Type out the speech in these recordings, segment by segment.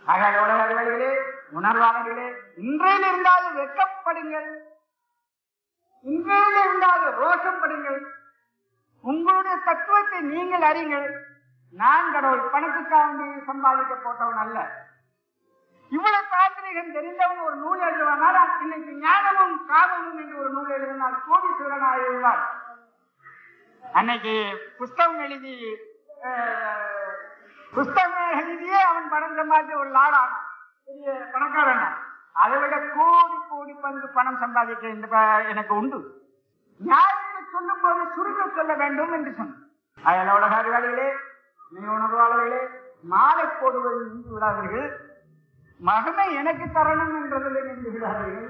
ஆக உலகர்களே உணர்வாளர்களே இன்றையில் இருந்தாலும் வெட்கப்படுங்கள் இன்றையில் இருந்தாலும் ரோஷப்படுங்கள் உங்களுடைய தத்துவத்தை நீங்கள் அறிங்கள் நான் கடவுள் பணத்துக்காக வேண்டி சம்பாதிக்க போட்டவன் அல்ல இவ்வளவு தாந்திரிகம் தெரிந்தவன் ஒரு நூல் எழுதுவானால் இன்னைக்கு ஞானமும் காமமும் என்று ஒரு நூல் எழுதினால் கோடீஸ்வரனாக எழுதுவார் அன்னைக்கு புஸ்தகம் எழுதி அஹ், புஸ்தகம் எழுதியே அவன் பணம் சம்பாதிச்ச ஒரு லாடான் பெரிய பணக்காரன் அதை விட கோடி கோடி பங்கு பணம் சம்பாதிக்க இந்த ப- எனக்கு உண்டு நியாயத்தை சொல்லும் போது சுருக்க சொல்ல வேண்டும் என்று சொன்னார் அயல உலக அறிவாளிகளே நீ உணர்வாளர்களே மாலை போடுவது நின்று விடாதீர்கள் மகனை எனக்கு தரணும் என்றதில் நின்று விடாதீர்கள்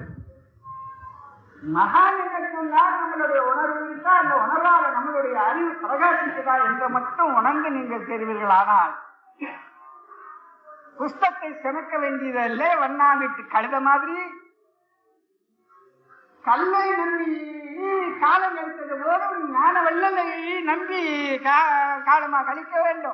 மகான் என்ன சொன்னால் நம்மளுடைய உணர்வு இருக்கா அந்த உணர்வால நம்மளுடைய அறிவு பிரகாசிக்குதா என்று மட்டும் உணர்ந்து நீங்கள் தெரிவீர்கள் ஆனால் புஸ்தத்தை செமக்க வேண்டியதல்ல வண்ணாமிட்டு கழுத மாதிரி கல்லை நம்பி காலம் எடுத்தது போதும் ஞான வல்லலை நம்பி கா- காலமா கழிக்க வேண்டும்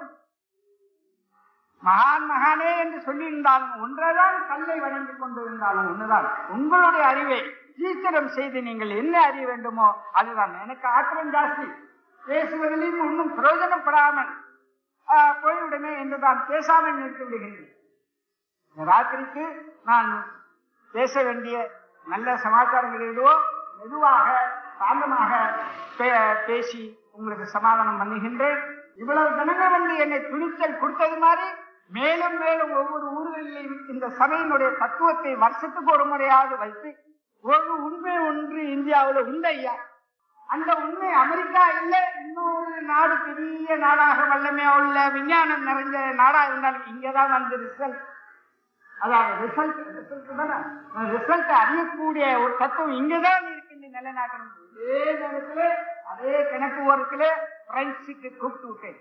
மகான் மகானே என்று சொல்லியிருந்தாலும் ஒன்றைதான் கல்லை வணங்கி கொண்டிருந்தாலும் ஒண்ணுதான் உங்களுடைய அறிவை சீக்கிரம் செய்து நீங்கள் என்ன அறிய வேண்டுமோ அதுதான் எனக்கு ஆத்திரம் ஜாஸ்தி பேசுவதிலும் ஒன்றும் பிரயோஜனப்படாமல் ஆ, போய்விடுமே என்று தான் பேசாமல் நிறுத்தி விடுகின்றேன் இந்த ராத்திரிக்கு நான் பேச வேண்டிய நல்ல சமாச்சாரங்களிலோ மெதுவாக சாந்தமாக பே- பேசி உங்களுக்கு சமாதானம் பண்ணுகின்றேன் இவ்வளவு ஜனங்கள் வந்து என்னை துணிச்சல் கொடுத்தது மாதிரி மேலும் மேலும் ஒவ்வொரு ஊர்களிலும் இந்த சபையினுடைய தத்துவத்தை வருஷத்துக்கு ஒரு முறையாவது வைத்து ஒரு உண்மை ஒன்று இந்தியாவில் உண்டு ஐயா அந்த உண்மை அமெரிக்கா இல்ல இன்னொரு நாடு பெரிய நாடாக வல்லமையா உள்ள விஞ்ஞானம் நிறைஞ்ச நாடா இருந்தாலும் இங்கதான் வந்து ரிசல்ட் அதாவது ரிசல்ட் ரிசல்ட் ரிசல்ட் அறியக்கூடிய ஒரு தத்துவம் இங்கதான் இருக்குன்னு நிலைநாட்டணும் இதே நேரத்துல அதே கணக்கு ஓரத்துல பிரெஞ்சுக்கு கூப்பிட்டு விட்டேன்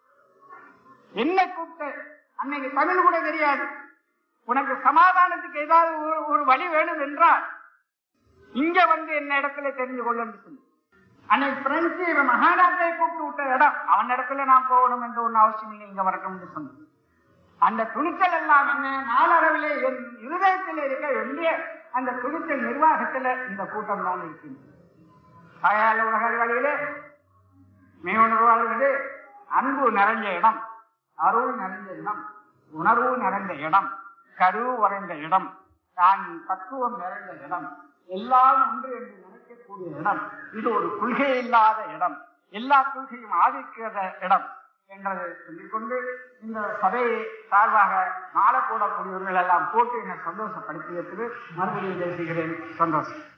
என்ன கூப்பிட்டு அன்னைக்கு தமிழ் கூட தெரியாது உனக்கு சமாதானத்துக்கு ஏதாவது ஒரு- ஒரு வழி வேணும் என்றால் இங்க வந்து என்ன இடத்துல தெரிஞ்சு கொள்ளு சொல்லி அன்னைக்கு பிரெஞ்சு இவன் மகாராஜை கூப்பிட்டு விட்ட இடம் அவன் இடத்துல நான் போகணும் என்று ஒண்ணு அவசியம் இல்லை இங்க வரட்டும் என்று சொன்னேன் அந்த துணிச்சல் எல்லாம் என்ன நாளளவிலே என் இருதயத்தில் இருக்க வேண்டிய அந்த துணிச்சல் நிர்வாகத்துல இந்த கூட்டம் தான் இருக்கின்றது ஆயால உலக வழியிலே மெய்யுணர்வாளர்களே அன்பு நிறைஞ்ச இடம் அருள் நிறைஞ்ச இடம் உணர்வு நிறைந்த இடம் கரு உறைந்த இடம் தான் தத்துவம் நிறைந்த இடம் எல்லாம் ஒன்று என்று நினைக்கக்கூடிய இடம் இது ஒரு கொள்கை இல்லாத இடம் எல்லா கொள்கையும் ஆதிக்கிற இடம் என்றதை சொல்லிக்கொண்டு இந்த சபையை சார்பாக மாலை போடக்கூடியவர்கள் எல்லாம் போட்டு என்னை சந்தோஷப்படுத்தியதுக்கு மறுபடியும் பேசுகிறேன் சந்தோஷம்